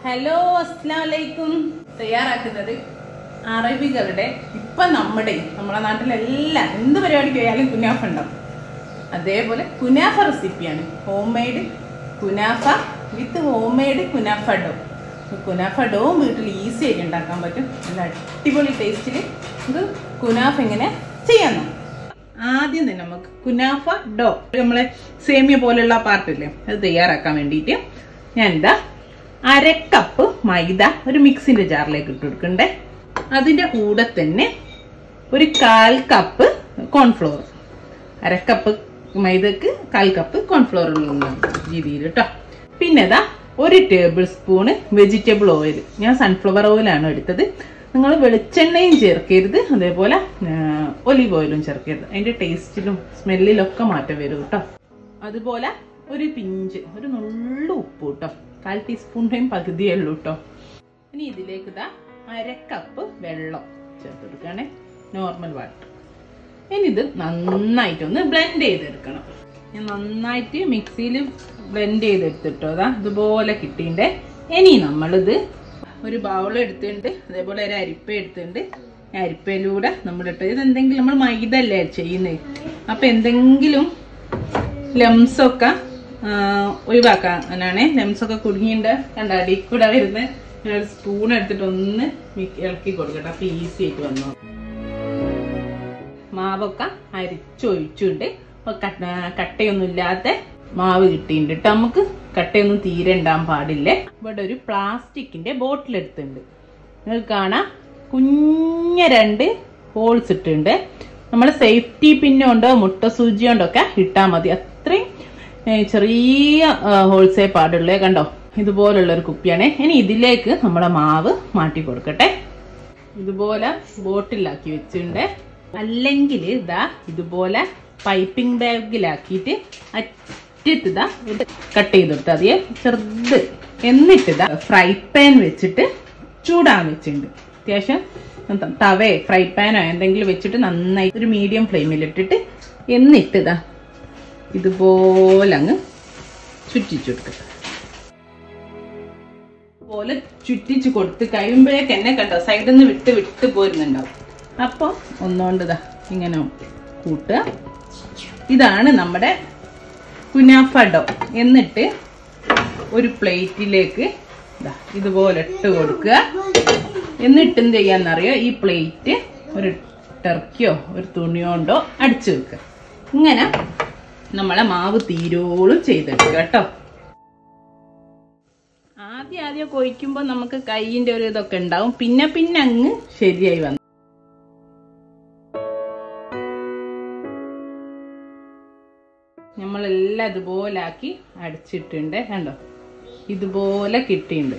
hello അസ്സലാമു അലൈക്കും തയ്യാറാക്കുന്നത് അറബികളുടെ ഇപ്പൊ നമ്മുടെ നമ്മുടെ നാട്ടിലെല്ലാം എന്ത് പരിപാടിക്ക് പോയാലും കുനാഫ ഉണ്ടാവും അതേപോലെ കുനാഫ റെസിപ്പിയാണ് ഹോം മെയ്ഡ് കുനാഫ വിത്ത് ഹോം മെയ്ഡ് കുനാഫ ഡോ കുനാഫ ഡോവും വീട്ടിൽ ഈസി ആയിട്ട് ഉണ്ടാക്കാൻ പറ്റും നല്ല അടിപൊളി ടേസ്റ്റിൽ ഇത് കുനാഫ ഇങ്ങനെ ചെയ്യാൻ നോക്കാം ആദ്യം തന്നെ നമുക്ക് കുനാഫ ഡോ നമ്മളെ സേമിയ പോലുള്ള പാർട്ടില്ലേ അത് തയ്യാറാക്കാൻ വേണ്ടിയിട്ട് ഞാൻ എന്താ അര കപ്പ് മൈദ ഒരു മിക്സിന്റെ ജാറിലേക്ക് ഇട്ട് കൊടുക്കണ്ടേ അതിന്റെ കൂടെ തന്നെ ഒരു കാൽ കപ്പ് കോൺഫ്ലോർ അര കപ്പ് മൈദക്ക് കാൽ കപ്പ് കോൺഫ്ലോർ രീതിയിൽ കേട്ടോ പിന്നെ ഇതാ ഒരു ടേബിൾ സ്പൂണ് വെജിറ്റബിൾ ഓയിൽ ഞാൻ സൺഫ്ലവർ ഓയിലാണ് എടുത്തത് നിങ്ങൾ വെളിച്ചെണ്ണയും ചേർക്കരുത് അതേപോലെ ഒലിവ് ഓയിലും ചേർക്കരുത് അതിന്റെ ടേസ്റ്റിലും സ്മെല്ലിലും ഒക്കെ മാറ്റം വരും കേട്ടോ അതുപോലെ ഒരു പിഞ്ച് ഒരു നുള്ളു ഉപ്പ് കേട്ടോ കാൽ ടീസ്പൂണിൻ്റെയും പകുതിയേ ഉള്ളൂ കേട്ടോ ഇനി ഇതിലേക്ക് ഇതാ അര കപ്പ് വെള്ളം ചേർത്ത് കൊടുക്കുകയാണെ നോർമൽ വാട്ടർ ഇനി ഇത് നന്നായിട്ടൊന്ന് ബ്ലെൻഡ് ചെയ്തെടുക്കണം ഞാൻ നന്നായിട്ട് മിക്സിയിൽ ബ്ലെൻഡ് ചെയ്തെടുത്തിട്ടോ അതാ ഇതുപോലെ കിട്ടിയിട്ടുണ്ട് ഇനി നമ്മളിത് ഒരു ബൗൾ എടുത്തിട്ടുണ്ട് അതേപോലെ ഒരു അരിപ്പ എടുത്തിട്ടുണ്ട് അരിപ്പയിലൂടെ നമ്മൾ ഇട്ട് ഇത് എന്തെങ്കിലും നമ്മൾ മൈദ അല്ലേ ചെയ്യുന്നത് അപ്പം എന്തെങ്കിലും ലംസൊക്കെ ഒഴിവാക്കാനാണ് ലംസൊക്കെ കുടുങ്ങിയിട്ട് കണ്ട അടി കൂടെ വരുന്ന ഒരു സ്പൂൺ എടുത്തിട്ട് ഒന്ന് ഇളക്കി കൊടുക്കട്ടെ അപ്പം ഈസി ആയിട്ട് വന്നു മാവൊക്കെ അരിച്ചൊഴിച്ചുണ്ട് കട്ടയൊന്നും ഇല്ലാത്ത മാവ് കിട്ടിയിട്ടുണ്ട് കേട്ടോ നമുക്ക് കട്ടയൊന്നും തീരെ ഉണ്ടാകാൻ പാടില്ലേ ഇവിടെ ഒരു പ്ലാസ്റ്റിക്കിന്റെ ബോട്ടിൽ എടുത്തിട്ടുണ്ട് നിങ്ങൾക്ക് കാണാം കുഞ്ഞ രണ്ട് ഹോൾസ് ഇട്ടുണ്ട് നമ്മൾ സേഫ്റ്റി പിന്നുകൊണ്ടോ മുട്ട സൂചി കൊണ്ടൊക്കെ ഇട്ടാൽ മതി അത്രയും ചെറിയ ഹോൾസേ പാടുള്ളേ കണ്ടോ ഇതുപോലുള്ള ഒരു കുപ്പിയാണ് ഇനി ഇതിലേക്ക് നമ്മളെ മാവ് മാറ്റി കൊടുക്കട്ടെ ഇതുപോലെ ബോട്ടിലാക്കി വെച്ചിട്ടുണ്ട് അല്ലെങ്കിൽ ഇതാ ഇതുപോലെ പൈപ്പിംഗ് ബാഗിലാക്കിയിട്ട് അറ്റത്ത് ഇതാ കട്ട് ചെയ്ത് കൊടുത്താൽ മതിയെ ചെറുത് എന്നിട്ട് ഇതാ ഫ്രൈ പാൻ വെച്ചിട്ട് ചൂടാൻ വെച്ചിട്ടുണ്ട് അത്യാവശ്യം തവേ ഫ്രൈ പാനോ എന്തെങ്കിലും വെച്ചിട്ട് നന്നായി ഒരു മീഡിയം ഫ്ലെയിമിൽ ഇട്ടിട്ട് എന്നിട്ട് ഇതാ ഇതുപോലെ അങ്ങ് ചുറ്റിച്ചു കൊടുക്കുക പോലെ ചുറ്റിച്ച് കൊടുത്ത് കഴിയുമ്പോഴേക്ക് എന്നെ കണ്ടോ സൈഡിൽ നിന്ന് വിട്ട് വിട്ട് പോരുന്നുണ്ടാവും അപ്പോൾ ഒന്നുകൊണ്ട് ഇതാ ഇങ്ങനെ കൂട്ടുക ഇതാണ് നമ്മുടെ കുനാഫഡോ എന്നിട്ട് ഒരു പ്ലേറ്റിലേക്ക് ഇതാ ഇതുപോലെ ഇട്ട് കൊടുക്കുക എന്നിട്ട് എന്ത് ചെയ്യാന്നറിയോ ഈ പ്ലേറ്റ് ഒരു ടെർക്കിയോ ഒരു തുണിയോ കൊണ്ടോ അടിച്ചു വെക്കുക ഇങ്ങനെ നമ്മളെ മാവ് തീരോളും ചെയ്തെടുക്കുക കേട്ടോ ആദ്യം ആദ്യം കൊയ്ക്കുമ്പോൾ നമുക്ക് കൈയിന്റെ ഒരു ഇതൊക്കെ ഉണ്ടാവും പിന്നെ പിന്നെ അങ്ങ് ശരിയായി വന്നു നമ്മളെല്ലാം ഇതുപോലെ ആക്കി അടിച്ചിട്ടുണ്ട് കണ്ടോ ഇതുപോലെ കിട്ടിയിട്ടുണ്ട്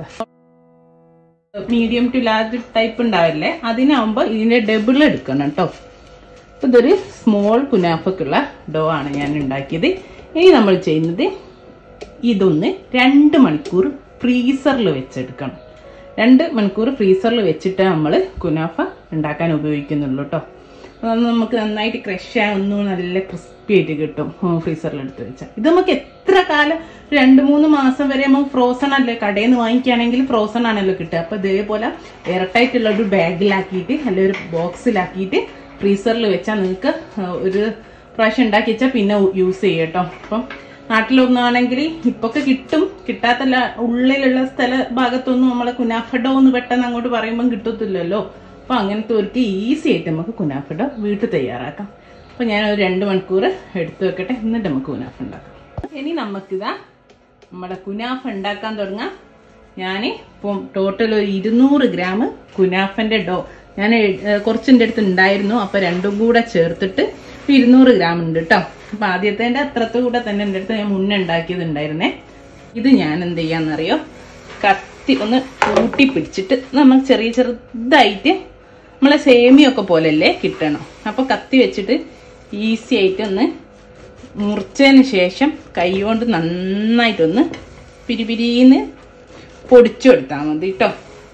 മീഡിയം ടു ലാർജ് ടൈപ്പ് ഉണ്ടാവില്ലേ അതിനാവുമ്പോൾ ഇതിന്റെ ഡബിൾ എടുക്കണം കേട്ടോ ഇതൊരു സ്മോൾ കുനാഫക്കുള്ള ഡോ ആണ് ഞാൻ ഉണ്ടാക്കിയത് ഇനി നമ്മൾ ചെയ്യുന്നത് ഇതൊന്ന് രണ്ട് മണിക്കൂർ ഫ്രീസറിൽ വെച്ചെടുക്കണം രണ്ട് മണിക്കൂർ ഫ്രീസറിൽ വെച്ചിട്ട് നമ്മൾ കുനാഫ ഉണ്ടാക്കാൻ ഉപയോഗിക്കുന്നുള്ളൂ കേട്ടോ അത് നമുക്ക് നന്നായിട്ട് ക്രഷ് ആയി ഒന്നും നല്ല ക്രിസ്പി ആയിട്ട് കിട്ടും ഫ്രീസറിൽ എടുത്ത് വെച്ചാൽ ഇത് നമുക്ക് എത്ര കാലം രണ്ട് മൂന്ന് മാസം വരെ നമുക്ക് ഫ്രോസൺ അല്ലേ കടയിൽ നിന്ന് വാങ്ങിക്കുകയാണെങ്കിൽ ഫ്രോസൺ ആണല്ലോ കിട്ടുക അപ്പോൾ ഇതേപോലെ എയർടൈറ്റുള്ള ഒരു ബാഗിലാക്കിയിട്ട് അല്ലെങ്കിൽ ഒരു ബോക്സിലാക്കിയിട്ട് ഫ്രീസറിൽ വെച്ചാൽ നിങ്ങൾക്ക് ഒരു പ്രാവശ്യം ഉണ്ടാക്കി വെച്ചാൽ പിന്നെ യൂസ് ചെയ്യും കേട്ടോ അപ്പം നാട്ടിലൊന്നാണെങ്കിൽ ഇപ്പൊക്കെ കിട്ടും കിട്ടാത്ത ഉള്ളിലുള്ള സ്ഥല ഭാഗത്തൊന്നും നമ്മളെ കുനാഫഡോ എന്ന് പെട്ടെന്ന് അങ്ങോട്ട് പറയുമ്പം കിട്ടത്തില്ലല്ലോ അപ്പൊ അങ്ങനത്തെ ഒരു ഈസി ആയിട്ട് നമുക്ക് കുനാഫഡോ വീട്ടിൽ തയ്യാറാക്കാം അപ്പൊ ഞാൻ ഒരു രണ്ട് മണിക്കൂർ എടുത്തു വെക്കട്ടെ എന്നിട്ട് നമുക്ക് കുനാഫ ഉണ്ടാക്കാം ഇനി നമുക്കിതാ നമ്മുടെ കുനാഫ ഉണ്ടാക്കാൻ തുടങ്ങാം ഞാൻ ഇപ്പം ടോട്ടൽ ഒരു ഇരുന്നൂറ് ഗ്രാം കുനാഫന്റെ ഡോ ഞാൻ കുറച്ചിൻ്റെ അടുത്ത് ഉണ്ടായിരുന്നു അപ്പൊ രണ്ടും കൂടെ ചേർത്തിട്ട് ഇരുന്നൂറ് ഗ്രാം ഉണ്ട് കേട്ടോ അപ്പൊ ആദ്യത്തെ അത്രത്തെ കൂടെ തന്നെ എൻ്റെ അടുത്ത് ഞാൻ മുന്നേ ഉണ്ടാക്കിയത് ഉണ്ടായിരുന്നേ ഇത് ഞാൻ എന്ത് ചെയ്യാന്നറിയോ കത്തി ഒന്ന് കൂട്ടി പിടിച്ചിട്ട് നമ്മൾ ചെറിയ ചെറുതായിട്ട് നമ്മളെ സേമിയൊക്കെ പോലല്ലേ കിട്ടണം അപ്പൊ കത്തി വെച്ചിട്ട് ഈസി ആയിട്ട് ഒന്ന് മുറിച്ചതിന് ശേഷം കൈ കൊണ്ട് നന്നായിട്ടൊന്ന് പിരിപിരിന്ന് പൊടിച്ചു കൊടുത്താൽ മതി കേട്ടോ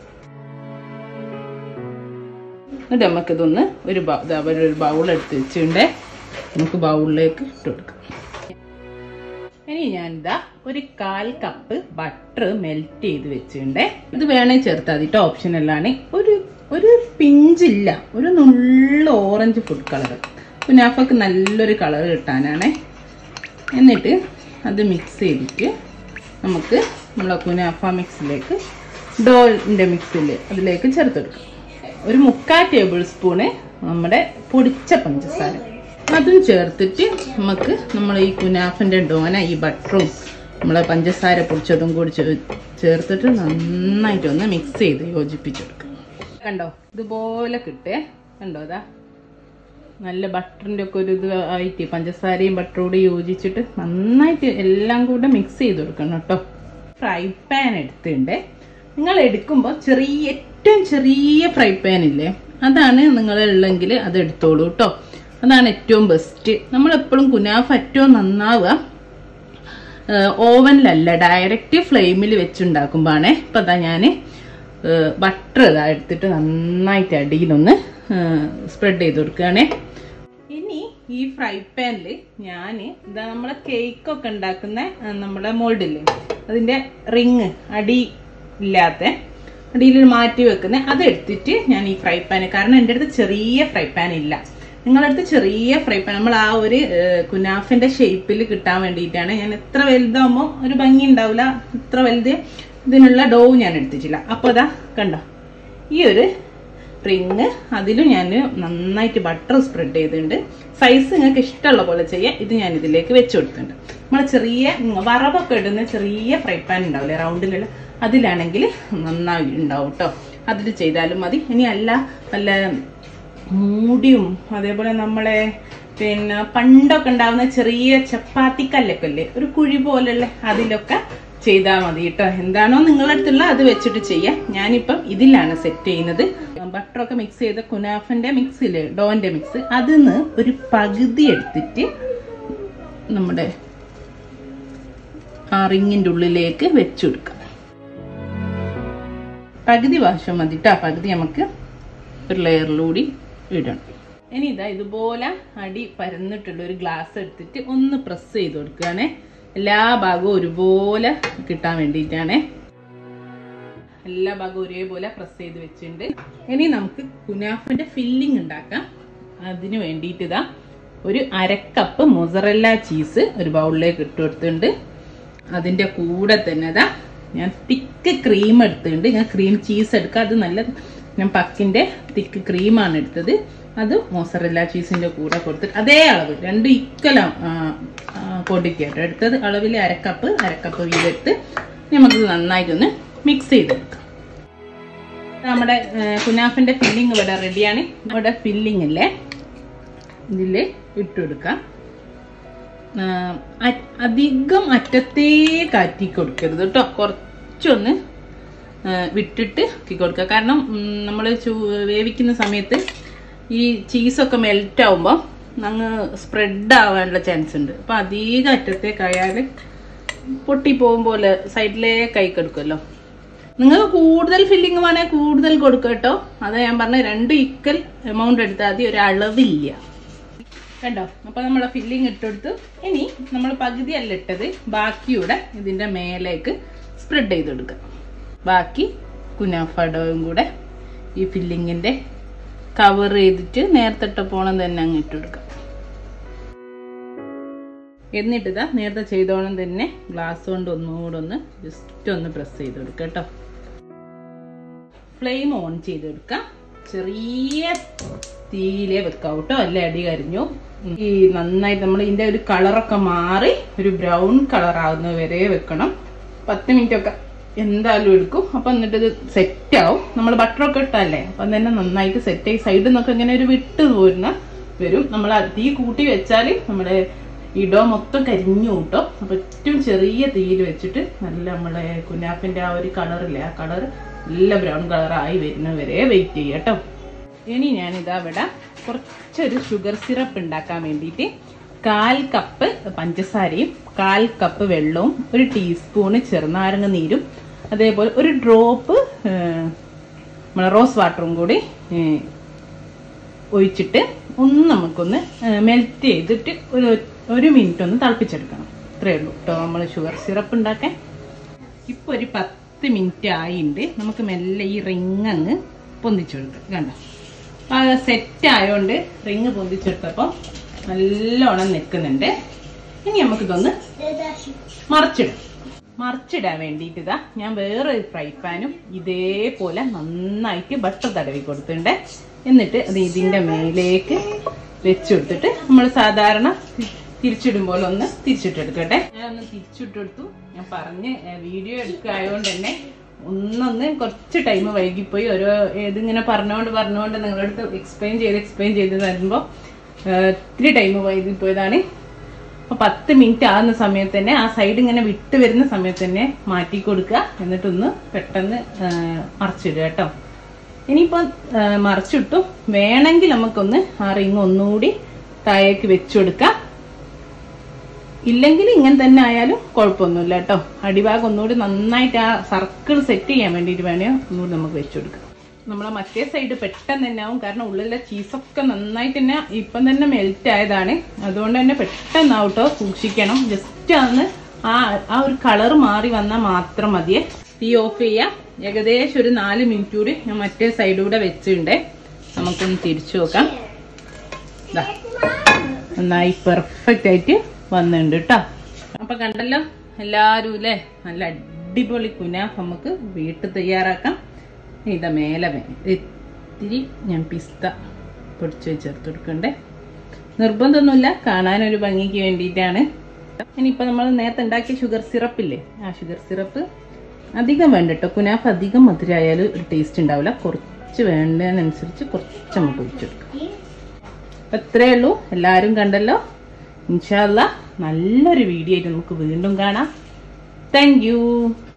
എന്നിട്ട് നമുക്കിതൊന്ന് ഒരു ഒരു ബൗൾ എടുത്ത് വെച്ചിട്ടുണ്ട് നമുക്ക് ബൗളിലേക്ക് ഇട്ട് കൊടുക്കാം ഇനി ഞാൻ ഇതാ ഒരു കാൽ കപ്പ് ബട്ടർ മെൽറ്റ് ചെയ്ത് വെച്ചിട്ടുണ്ട് ഇത് വേണേ ചേർത്താൽ മതി ഓപ്ഷനല്ലാണ് ഒരു ഒരു പിഞ്ചില്ല ഒരു നുള്ള ഓറഞ്ച് ഫുഡ് കളർ കുനാഫക്ക് നല്ലൊരു കളർ കിട്ടാനാണ് എന്നിട്ട് അത് മിക്സ് ചെയ്തിട്ട് നമുക്ക് നമ്മളെ കുനാഫ മിക്സിലേക്ക് ഡോളിൻ്റെ മിക്സിൽ അതിലേക്ക് ചേർത്തെടുക്കാം ഒരു മുക്കാൽ ടേബിൾ സ്പൂണ് നമ്മുടെ പൊടിച്ച പഞ്ചസാര അതും ചേർത്തിട്ട് നമുക്ക് നമ്മൾ ഈ കുനാഫിൻ്റെ ഡോന ഈ ബട്ടറും നമ്മളെ പഞ്ചസാര പൊടിച്ചതും കൂടി ചേ- ചേർത്തിട്ട് നന്നായിട്ട് ഒന്ന് മിക്സ് ചെയ്ത് യോജിപ്പിച്ചെടുക്കാം കണ്ടോ ഇതുപോലെ കിട്ടേ കണ്ടോ അതാ നല്ല ബട്ടറിൻ്റെ ഒക്കെ ഒരു ഇത് ആയിട്ട് പഞ്ചസാരയും ബട്ടറും കൂടി യോജിച്ചിട്ട് നന്നായിട്ട് എല്ലാം കൂടെ മിക്സ് ചെയ്ത് കൊടുക്കണം കേട്ടോ ഫ്രൈ പാൻ എടുത്തിട്ടുണ്ട് നിങ്ങൾ എടുക്കുമ്പോൾ ചെറിയ ഏറ്റവും ചെറിയ ഫ്രൈ പാൻ ഇല്ലേ അതാണ് നിങ്ങളുള്ളെങ്കിൽ അത് എടുത്തോളൂ കേട്ടോ അതാണ് ഏറ്റവും ബെസ്റ്റ് നമ്മളെപ്പോഴും കുനാഫ് ഏറ്റവും നന്നാവുക ഓവനിലല്ല ഡയറക്റ്റ് ഫ്ലെയിമിൽ വെച്ചുണ്ടാക്കുമ്പോഴാണ് ഇപ്പം അതാ ഞാൻ ബട്ടർ ഇതാ എടുത്തിട്ട് നന്നായിട്ട് അടിയിലൊന്ന് സ്പ്രെഡ് ചെയ്ത് കൊടുക്കുകയാണേ ഇനി ഈ ഫ്രൈ പാനിൽ ഞാൻ ഇതാ നമ്മളെ കേക്കൊക്കെ ഉണ്ടാക്കുന്ന ആ, നമ്മുടെ മോൾഡില്ലേ അതിൻ്റെ റിങ് അടി ഇല്ലാത്ത അടിയിൽ മാറ്റി വെക്കുന്ന അത് എടുത്തിട്ട് ഞാൻ ഈ ഫ്രൈ പാന് കാരണം എൻ്റെ അടുത്ത് ചെറിയ ഫ്രൈ പാൻ ഇല്ല നിങ്ങളുടെ അടുത്ത് ചെറിയ ഫ്രൈ പാൻ നമ്മൾ ആ ഒരു ഏഹ്, കുനാഫിന്റെ ഷേപ്പിൽ കിട്ടാൻ വേണ്ടിയിട്ടാണ് ഞാൻ എത്ര വലുതാകുമ്പോൾ ഒരു ഭംഗി ഉണ്ടാവില്ല ഇത്ര വലുത് ഇതിനുള്ള ഡോ ഞാൻ എടുത്തിട്ടില്ല അപ്പോൾ അതാ കണ്ടോ ഈ ഒരു റിങ് അതിലും ഞാൻ നന്നായിട്ട് ബട്ടർ സ്പ്രെഡ് ചെയ്തിട്ടുണ്ട് സൈസ് നിങ്ങൾക്ക് ഇഷ്ടമുള്ള പോലെ ചെയ്യാം ഇത് ഞാൻ ഇതിലേക്ക് വെച്ച് കൊടുത്തിട്ടുണ്ട് നമ്മൾ ചെറിയ ഉം, വറവൊക്കെ ഇടുന്ന ചെറിയ ഫ്രൈ പാൻ ഉണ്ടാവില്ലേ റൗണ്ടിലുള്ള അതിലാണെങ്കിൽ നന്നായി ഉണ്ടാവും കേട്ടോ അതിൽ ചെയ്താലും മതി ഇനി അല്ല വല്ല മൂടിയും അതേപോലെ നമ്മളെ പിന്നെ പണ്ടൊക്കെ ഉണ്ടാവുന്ന ചെറിയ ചപ്പാത്തിക്കല്ലൊക്കെ അല്ലേ ഒരു കുഴി പോലുള്ള അതിലൊക്കെ ചെയ്താൽ മതി കേട്ടോ എന്താണോ നിങ്ങളുടെ അടുത്തുള്ള അത് വെച്ചിട്ട് ചെയ്യാം ഞാനിപ്പം ഇതിലാണ് സെറ്റ് ചെയ്യുന്നത് ബട്ടറൊക്കെ മിക്സ് ചെയ്ത കുനാഫന്റെ മിക്സ് ഇല്ലേ ഡോന്റെ മിക്സ് അതിന്ന് ഒരു പകുതി എടുത്തിട്ട് നമ്മുടെ ആ റിങ്ങിന്റെ ഉള്ളിലേക്ക് വെച്ചു കൊടുക്കാം പകുതി വാശം മതി ട്ടാ പകുതി നമുക്ക് ഒരു ലെയറിലൂടി ഇടണം ഇനി ഇതാ ഇതുപോലെ അടി പരന്നിട്ടുള്ള ഒരു ഗ്ലാസ് എടുത്തിട്ട് ഒന്ന് പ്രസ് ചെയ്ത് കൊടുക്കുകയാണ് എല്ലാ ഭാഗവും ഒരുപോലെ കിട്ടാൻ വേണ്ടിയിട്ടാണ് എല്ലാ ഭാഗവും ഒരേപോലെ പ്രസ് ചെയ്ത് വെച്ചിട്ടുണ്ട് ഇനി നമുക്ക് കുനാഫിന്റെ ഫില്ലിംഗ് ഉണ്ടാക്കാം അതിന് വേണ്ടിയിട്ട് ഇതാ ഒരു അരക്കപ്പ് മൊസറല്ല ചീസ് ഒരു ബൗളിലേക്ക് ഇട്ട് കൊടുത്തിട്ടുണ്ട് അതിന്റെ കൂടെ തന്നെ ഇതാ ഞാൻ തിക്ക് ക്രീം എടുത്തിട്ടുണ്ട് ഞാൻ ക്രീം ചീസ് എടുക്കുക അത് നല്ല ഞാൻ പക്കിന്റെ തിക്ക് ക്രീമാണ് എടുത്തത് അത് മോസറല്ല ചീസിന്റെ കൂടെ കൊടുത്തിട്ട് അതേ അളവ് രണ്ട് ഇക്കല ക്വാണ്ടിറ്റി ആയിട്ട് എടുത്തത് അളവിൽ അരക്കപ്പ് അരക്കപ്പ് വീതെടുത്ത് നമുക്കിത് നന്നായിട്ടൊന്ന് മിക്സ് ചെയ്തെടുക്കാം നമ്മുടെ ആ, കുനാഫിന്റെ ഫില്ലിങ് ഇവിടെ റെഡിയാണ് ഇവിടെ ഫില്ലിംഗ് ഇല്ലേ ഇതിൽ ഇട്ടുകൊടുക്കാം ആ, അ- അധികം അറ്റത്തേക്ക് ആറ്റി കൊടുക്കരുത് കേട്ടോ കുറച്ചൊന്ന് ആ, വിട്ടിട്ട് ആക്കി കൊടുക്കുക കാരണം നമ്മൾ വേവിക്കുന്ന സമയത്ത് ഈ ചീസൊക്കെ മെൽറ്റ് ആവുമ്പോൾ അങ്ങ് സ്പ്രെഡ് ആവാനുള്ള ചാൻസ് ഉണ്ട് അപ്പം അധികം അറ്റത്തേക്കായാൽ പൊട്ടിപ്പോകും പോലെ സൈഡിലേക്ക് ആയി കൊടുക്കുമല്ലോ നിങ്ങൾക്ക് കൂടുതൽ ഫില്ലിങ് വേണേൽ കൂടുതൽ കൊടുക്കുക കേട്ടോ അത് ഞാൻ പറഞ്ഞ രണ്ട് ഈക്വൽ എമൗണ്ട് എടുത്താൽ മതി ഒരു അളവില്ല കണ്ടോ അപ്പൊ നമ്മളെ ഫില്ലിങ് ഇട്ടെടുത്തു ഇനി നമ്മൾ പകുതി അല്ല ഇട്ടത് ബാക്കിയൂടെ ഇതിന്റെ മേലേക്ക് സ്പ്രെഡ് ചെയ്ത് കൊടുക്കുക ബാക്കി കുനാഫടവും കൂടെ ഈ ഫില്ലിങ്ങിന്റെ കവർ ചെയ്തിട്ട് നേരത്തെ ഇട്ട പോണം തന്നെ അങ്ങ് ഇട്ട് കൊടുക്കാം എന്നിട്ട് ഇതാ നേരത്തെ ചെയ്തോണം തന്നെ ഗ്ലാസ് കൊണ്ട് ഒന്നുകൂടെ ഒന്ന് ജസ്റ്റ് ഒന്ന് പ്രസ് ചെയ്ത് കൊടുക്കുക കേട്ടോ ഫ്ലെയിം ഓൺ ചെയ്ത് കൊടുക്കാം ചെറിയ തീയിലേ വെക്കാം കേട്ടോ അല്ലേ അടി കരിഞ്ഞു ഈ നന്നായി നമ്മൾ ഇതിന്റെ ഒരു കളറൊക്കെ മാറി ഒരു ബ്രൗൺ കളർ ആകുന്നത് വരെ വെക്കണം പത്ത് മിനിറ്റ് ഒക്കെ എന്തായാലും എടുക്കും അപ്പൊ എന്നിട്ട് ഇത് സെറ്റ് ആവും നമ്മൾ ബട്ടറൊക്കെ ഇട്ടല്ലേ അപ്പൊ തന്നെ നന്നായിട്ട് സെറ്റ് ആയി സൈഡിൽ നിന്നൊക്കെ ഇങ്ങനെ ഒരു വിട്ട് പോരുന്ന വരും നമ്മൾ തീ കൂട്ടി വെച്ചാൽ നമ്മുടെ ഇടോ മൊത്തം കരിഞ്ഞു കൂട്ടോ അപ്പൊ ഏറ്റവും ചെറിയ തീയിൽ വെച്ചിട്ട് നല്ല നമ്മളെ കുനാഫിന്റെ ആ ഒരു കളറില്ലേ ആ കളർ നല്ല ബ്രൗൺ കളറായി വരുന്നത് വരെ വെയിറ്റ് ചെയ്യുക കേട്ടോ ഇനി ഞാൻ ഇതാ ഇവിടെ കുറച്ചൊരു ഷുഗർ സിറപ്പ് ഉണ്ടാക്കാൻ വേണ്ടിയിട്ട് കാൽ കപ്പ് പഞ്ചസാരയും കാൽ കപ്പ് വെള്ളവും ഒരു ടീസ്പൂണ് ചെറുനാരങ്ങ നീരും അതേപോലെ ഒരു ഡ്രോപ്പ് നമ്മളെ റോസ് വാട്ടറും കൂടി ഏ, ഒഴിച്ചിട്ട് ഒന്ന് നമുക്കൊന്ന് മെൽറ്റ് ചെയ്തിട്ട് ഒരു ഒരു മിനിറ്റ് ഒന്ന് തിളപ്പിച്ചെടുക്കണം ഇത്രയും അത്രേ ഉള്ളൂ കേട്ടോ നമ്മൾ ഷുഗർ സിറപ്പ് ഉണ്ടാക്കാൻ ഇപ്പൊ ഒരു പത്ത് മിനിറ്റ് ആയിണ്ട് നമുക്ക് മെല്ലെ ഈ റിങ് അങ്ങ് പൊന്തിച്ചെടുക്കാം കണ്ടോ അപ്പൊ സെറ്റ് ആയോണ്ട് റിങ് പൊന്തിച്ചെടുത്തപ്പോൾ നല്ലോണം നിൽക്കുന്നുണ്ട് ഇനി നമുക്കിതൊന്ന് മറിച്ചിടാം മറിച്ചിടാൻ വേണ്ടിയിട്ട് ഇതാ ഞാൻ വേറൊരു ഫ്രൈ പാനും ഇതേപോലെ നന്നായിട്ട് ബട്ടർ തടവി കൊടുത്തിട്ടുണ്ട് എന്നിട്ട് അത് ഇതിന്റെ മേലേക്ക് വെച്ചു കൊടുത്തിട്ട് നമ്മൾ സാധാരണ തിരിച്ചിടുമ്പോൾ ഒന്ന് തിരിച്ചിട്ടെടുക്കട്ടെ ഞാൻ ഒന്ന് തിരിച്ചിട്ടെടുത്തു ഞാൻ പറഞ്ഞ് വീഡിയോ എടുക്കായതുകൊണ്ട് തന്നെ ഒന്നൊന്ന് കുറച്ച് ടൈം വൈകിപ്പോയി ഓരോ ഇതിങ്ങനെ പറഞ്ഞുകൊണ്ട് പറഞ്ഞുകൊണ്ട് നിങ്ങളുടെ അടുത്ത് എക്സ്പ്ലെയിൻ ചെയ്ത് എക്സ്പ്ലെയിൻ ചെയ്ത് തരുമ്പോൾ ഇത്തിരി ടൈം വൈകിപ്പോയതാണ് അപ്പൊ പത്ത് മിനിറ്റ് ആകുന്ന സമയത്ത് തന്നെ ആ സൈഡ് ഇങ്ങനെ വിട്ട് വരുന്ന സമയത്ത് തന്നെ മാറ്റി കൊടുക്കുക എന്നിട്ടൊന്ന് പെട്ടെന്ന് ആ, മറിച്ചിടുക കേട്ടോ ഇനിയിപ്പോ ആ, മറിച്ചിട്ടു വേണമെങ്കിൽ നമുക്കൊന്ന് ആ റിങ് ഒന്നുകൂടി താഴേക്ക് വെച്ചു കൊടുക്കാം ഇല്ലെങ്കിൽ ഇങ്ങനെ തന്നെ ആയാലും കുഴപ്പമൊന്നുമില്ല കേട്ടോ അടിഭാഗം ഒന്നുകൂടി നന്നായിട്ട് ആ സർക്കിൾ സെറ്റ് ചെയ്യാൻ വേണ്ടിയിട്ട് വേണേ ഒന്നുകൂടി നമുക്ക് വെച്ചു കൊടുക്കാം നമ്മളെ മറ്റേ സൈഡ് പെട്ടെന്ന് തന്നെ ആവും കാരണം ഉള്ളിലെ ചീസൊക്കെ നന്നായിട്ട് തന്നെ ഇപ്പം തന്നെ മെൽറ്റ് ആയതാണ് അതുകൊണ്ട് തന്നെ പെട്ടെന്നാവും കേട്ടോ സൂക്ഷിക്കണം ജസ്റ്റ് ഒന്ന് ആ ആ ഒരു കളർ മാറി വന്നാൽ മാത്രം മതിയെ തീ ഓഫ് ചെയ്യാം ഏകദേശം ഒരു നാല് മിനിറ്റ് കൂടി ഞാൻ മറ്റേ സൈഡൂടെ വെച്ചിട്ടുണ്ട് നമുക്കൊന്ന് തിരിച്ചു നോക്കാം ദാ നന്നായി പെർഫെക്റ്റ് ആയിട്ട് വന്നിട്ടുണ്ട് കേട്ടോ അപ്പൊ കണ്ടല്ലോ എല്ലാരും അല്ലേ നല്ല അടിപൊളി കുനാഫ് നമുക്ക് വീട്ടിൽ തയ്യാറാക്കാം ഇതാ മേലെ വേ ഇത്തിരി ഞാൻ പിസ്ത പൊടിച്ച് ചേർത്ത് കൊടുക്കണ്ടേ നിർബന്ധമൊന്നുമില്ല കാണാനൊരു ഭംഗിക്ക് വേണ്ടിയിട്ടാണ് ഇനിയിപ്പോൾ നമ്മൾ നേരത്തെ ഉണ്ടാക്കിയ ഷുഗർ സിറപ്പില്ലേ ആ ഷുഗർ സിറപ്പ് അധികം വേണ്ട കേട്ടോ കുനാഫ് അധികം മധുരമായാലും ഒരു ടേസ്റ്റ് ഉണ്ടാവില്ല കുറച്ച് വേണ്ടതിനനുസരിച്ച് കുറച്ച് നമുക്ക് ഒഴിച്ചെടുക്കാം അപ്പൊ ഇത്രയേ ഉള്ളൂ എല്ലാവരും കണ്ടല്ലോ ഇൻഷാല്ല നല്ലൊരു വീഡിയോ ആയിട്ട് നമുക്ക് വീണ്ടും കാണാം താങ്ക്